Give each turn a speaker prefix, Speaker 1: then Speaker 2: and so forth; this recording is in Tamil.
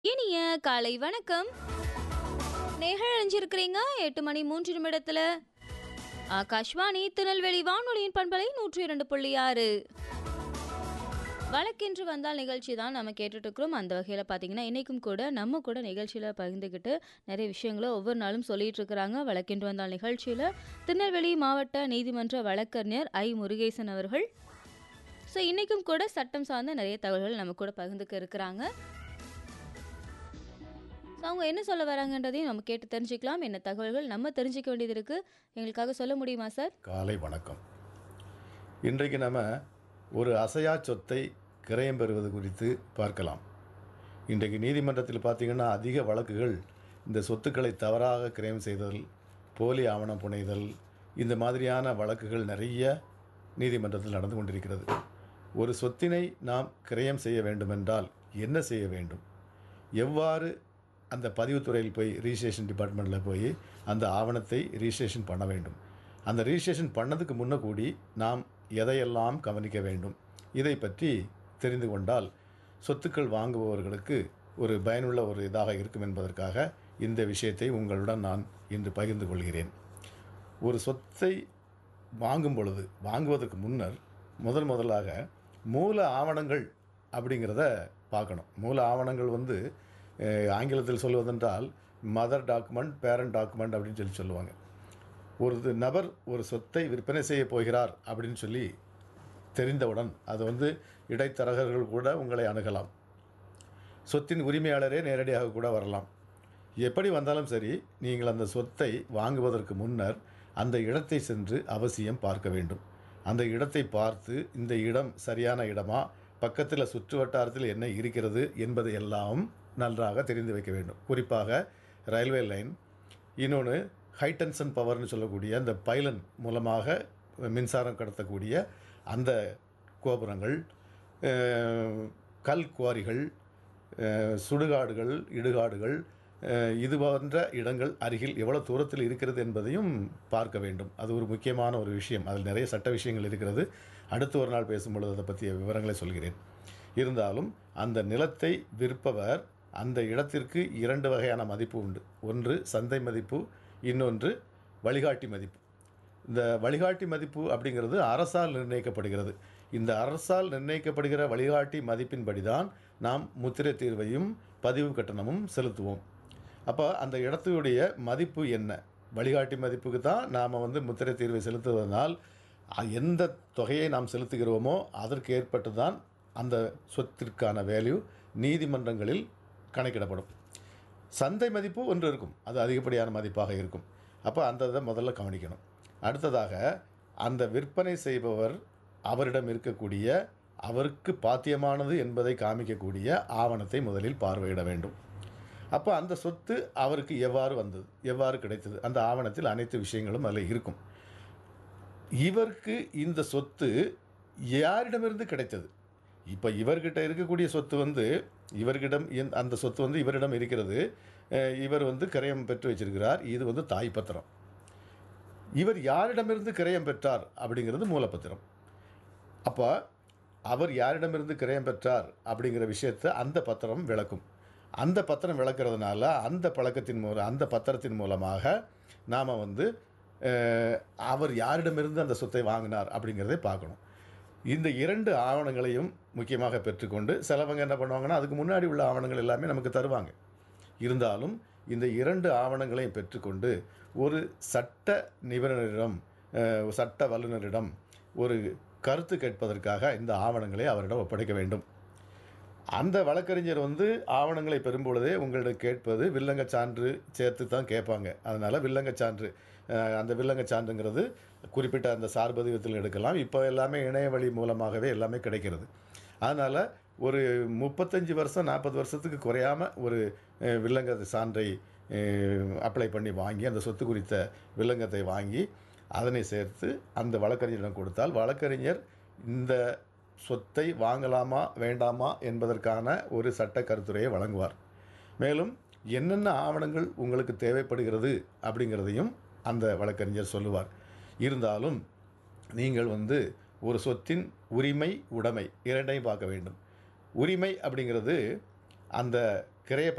Speaker 1: இனிய காலை வணக்கம் நேர்கள் அணிஞ்சிருக்கிறீங்க எட்டு மணி மூன்று நிமிடத்துல ஆகாஷ்வாணி திருநெல்வேலி வானொலியின் பண்பலை நூற்றி இரண்டு புள்ளி ஆறு வழக்கென்று வந்தால் நிகழ்ச்சி தான் நம்ம கேட்டுட்டு இருக்கிறோம் அந்த வகையில் பார்த்தீங்கன்னா இன்றைக்கும் கூட நம்ம கூட நிகழ்ச்சியில் பகிர்ந்துக்கிட்டு நிறைய விஷயங்களை ஒவ்வொரு நாளும் சொல்லிட்டு இருக்கிறாங்க வழக்கென்று வந்தால் நிகழ்ச்சியில் திருநெல்வேலி மாவட்ட நீதிமன்ற வழக்கறிஞர் ஐ முருகேசன் அவர்கள் ஸோ இன்றைக்கும் கூட சட்டம் சார்ந்த நிறைய தகவல்கள் நம்ம கூட பகிர்ந்துக்க இருக்கிறாங்க ஸோ அவங்க என்ன சொல்ல வராங்கன்றதையும் நம்ம கேட்டு தெரிஞ்சுக்கலாம் என்ன தகவல்கள் நம்ம தெரிஞ்சுக்க வேண்டியது இருக்கு எங்களுக்காக சொல்ல முடியுமா சார்
Speaker 2: காலை வணக்கம் இன்றைக்கு நம்ம ஒரு அசையா சொத்தை கிரயம் பெறுவது குறித்து பார்க்கலாம் இன்றைக்கு நீதிமன்றத்தில் பார்த்தீங்கன்னா அதிக வழக்குகள் இந்த சொத்துக்களை தவறாக கிரயம் செய்தல் போலி ஆவணம் புனைதல் இந்த மாதிரியான வழக்குகள் நிறைய நீதிமன்றத்தில் நடந்து கொண்டிருக்கிறது ஒரு சொத்தினை நாம் கிரயம் செய்ய வேண்டுமென்றால் என்ன செய்ய வேண்டும் எவ்வாறு அந்த பதிவுத்துறையில் போய் ரிஜிஸ்ட்ரேஷன் டிபார்ட்மெண்ட்டில் போய் அந்த ஆவணத்தை ரிஜிஸ்ட்ரேஷன் பண்ண வேண்டும் அந்த ரிஜிஸ்ட்ரேஷன் பண்ணதுக்கு முன்ன கூடி நாம் எதையெல்லாம் கவனிக்க வேண்டும் இதை பற்றி தெரிந்து கொண்டால் சொத்துக்கள் வாங்குபவர்களுக்கு ஒரு பயனுள்ள ஒரு இதாக இருக்கும் என்பதற்காக இந்த விஷயத்தை உங்களுடன் நான் இன்று பகிர்ந்து கொள்கிறேன் ஒரு சொத்தை வாங்கும் பொழுது வாங்குவதற்கு முன்னர் முதல் முதலாக மூல ஆவணங்கள் அப்படிங்கிறத பார்க்கணும் மூல ஆவணங்கள் வந்து அஹ், ஆங்கிலத்தில் சொல்வதென்றால் மதர் டாக்குமெண்ட் பேரண்ட் டாக்குமெண்ட் அப்படின்னு சொல்லி சொல்லுவாங்க ஒரு இது நபர் ஒரு சொத்தை விற்பனை செய்ய போகிறார் அப்படின்னு சொல்லி தெரிந்தவுடன் அது வந்து இடைத்தரகர்கள் கூட உங்களை அணுகலாம் சொத்தின் உரிமையாளரே நேரடியாக கூட வரலாம் எப்படி வந்தாலும் சரி நீங்கள் அந்த சொத்தை வாங்குவதற்கு முன்னர் அந்த இடத்தை சென்று அவசியம் பார்க்க வேண்டும் அந்த இடத்தை பார்த்து இந்த இடம் சரியான இடமா பக்கத்தில் சுற்று வட்டாரத்தில் என்ன இருக்கிறது என்பதை எல்லாம் நன்றாக தெரிந்து வைக்க வேண்டும் குறிப்பாக ரயில்வே லைன் இன்னொன்று ஹைடென்ஷன் பவர்னு சொல்லக்கூடிய அந்த பைலன் மூலமாக மின்சாரம் கடத்தக்கூடிய அந்த கோபுரங்கள் அஹ், கல் குவாரிகள் அஹ், சுடுகாடுகள் இடுகாடுகள் அஹ், இது போன்ற இடங்கள் அருகில் எவ்வளோ தூரத்தில் இருக்கிறது என்பதையும் பார்க்க வேண்டும் அது ஒரு முக்கியமான ஒரு விஷயம் அதில் நிறைய சட்ட விஷயங்கள் இருக்கிறது அடுத்து ஒரு நாள் பேசும்பொழுது அதை பற்றிய விவரங்களை சொல்கிறேன் இருந்தாலும் அந்த நிலத்தை விற்பவர் அந்த இடத்திற்கு இரண்டு வகையான மதிப்பு உண்டு ஒன்று சந்தை மதிப்பு இன்னொன்று வழிகாட்டி மதிப்பு இந்த வழிகாட்டி மதிப்பு அப்படிங்கிறது அரசால் நிர்ணயிக்கப்படுகிறது இந்த அரசால் நிர்ணயிக்கப்படுகிற வழிகாட்டி மதிப்பின்படி தான் நாம் முத்திரை தீர்வையும் பதிவு கட்டணமும் செலுத்துவோம் அப்போ அந்த இடத்துடைய மதிப்பு என்ன வழிகாட்டி மதிப்புக்கு தான் நாம் வந்து முத்திரை தீர்வை செலுத்துவதனால் அ- எந்த தொகையை நாம் செலுத்துகிறோமோ அதற்கு ஏற்பட்டு தான் அந்த சொத்திற்கான வேல்யூ நீதிமன்றங்களில் கணக்கிடப்படும் சந்தை மதிப்பு ஒன்று இருக்கும் அது அதிகப்படியான மதிப்பாக இருக்கும் அப்போ அந்த இதை முதல்ல கவனிக்கணும் அடுத்ததாக அந்த விற்பனை செய்பவர் அவரிடம் இருக்கக்கூடிய அவருக்கு பாத்தியமானது என்பதை காமிக்கக்கூடிய ஆவணத்தை முதலில் பார்வையிட வேண்டும் அப்போ அந்த சொத்து அவருக்கு எவ்வாறு வந்தது எவ்வாறு கிடைத்தது அந்த ஆவணத்தில் அனைத்து விஷயங்களும் அதில் இருக்கும் இவருக்கு இந்த சொத்து யாரிடமிருந்து கிடைத்தது இப்போ இவர்கிட்ட இருக்கக்கூடிய சொத்து வந்து இவர்கிடம் இந்த- அந்த சொத்து வந்து இவரிடம் இருக்கிறது அஹ் இவர் வந்து கிரயம் பெற்று வச்சிருக்கிறார் இது வந்து தாய் பத்திரம் இவர் யாரிடமிருந்து கிரயம் பெற்றார் அப்படிங்கிறது மூலப்பத்திரம் அப்போ அவர் யாரிடமிருந்து கிரயம் பெற்றார் அப்படிங்கிற விஷயத்தை அந்த பத்திரம் விளக்கும் அந்த பத்திரம் விளக்குறதுனால அந்த பழக்கத்தின் மூலம் அந்த பத்திரத்தின் மூலமாக நாம் வந்து அஹ், அவர் யாரிடமிருந்து அந்த சொத்தை வாங்கினார் அப்படிங்கிறதை பார்க்கணும் இந்த இரண்டு ஆவணங்களையும் முக்கியமாக பெற்றுக்கொண்டு சிலவங்க என்ன பண்ணுவாங்கன்னா அதுக்கு முன்னாடி உள்ள ஆவணங்கள் எல்லாமே நமக்கு தருவாங்க இருந்தாலும் இந்த இரண்டு ஆவணங்களையும் பெற்றுக்கொண்டு ஒரு சட்ட நிபுணரிடம் அஹ், சட்ட வல்லுநரிடம் ஒரு கருத்து கேட்பதற்காக இந்த ஆவணங்களை அவரிடம் ஒப்படைக்க வேண்டும் அந்த வழக்கறிஞர் வந்து ஆவணங்களை பெறும்பொழுதே உங்களிடம் கேட்பது வில்லங்கச் சான்று சேர்த்து தான் கேட்பாங்க அதனால் வில்லங்கச் சான்று அஹ், அந்த வில்லங்கச் சான்றுங்கிறது குறிப்பிட்ட அந்த சார்பதிவத்தில் எடுக்கலாம் இப்போ எல்லாமே இணைய வழி மூலமாகவே எல்லாமே கிடைக்கிறது அதனால் ஒரு முப்பத்தஞ்சு வருஷம் நாற்பது வருஷத்துக்கு குறையாமல் ஒரு அஹ், வில்லங்க சான்றை அப்ளை பண்ணி வாங்கி அந்த சொத்து குறித்த வில்லங்கத்தை வாங்கி அதனை சேர்த்து அந்த வழக்கறிஞரிடம் கொடுத்தால் வழக்கறிஞர் இந்த சொத்தை வாங்கலாமா வேண்டாமா என்பதற்கான ஒரு சட்ட கருத்துரையை வழங்குவார் மேலும் என்னென்ன ஆவணங்கள் உங்களுக்கு தேவைப்படுகிறது அப்படிங்கிறதையும் அந்த வழக்கறிஞர் சொல்லுவார் இருந்தாலும் நீங்கள் வந்து ஒரு சொத்தின் உரிமை உடைமை இரண்டையும் பார்க்க வேண்டும் உரிமை அப்படிங்கிறது அந்த கிரைய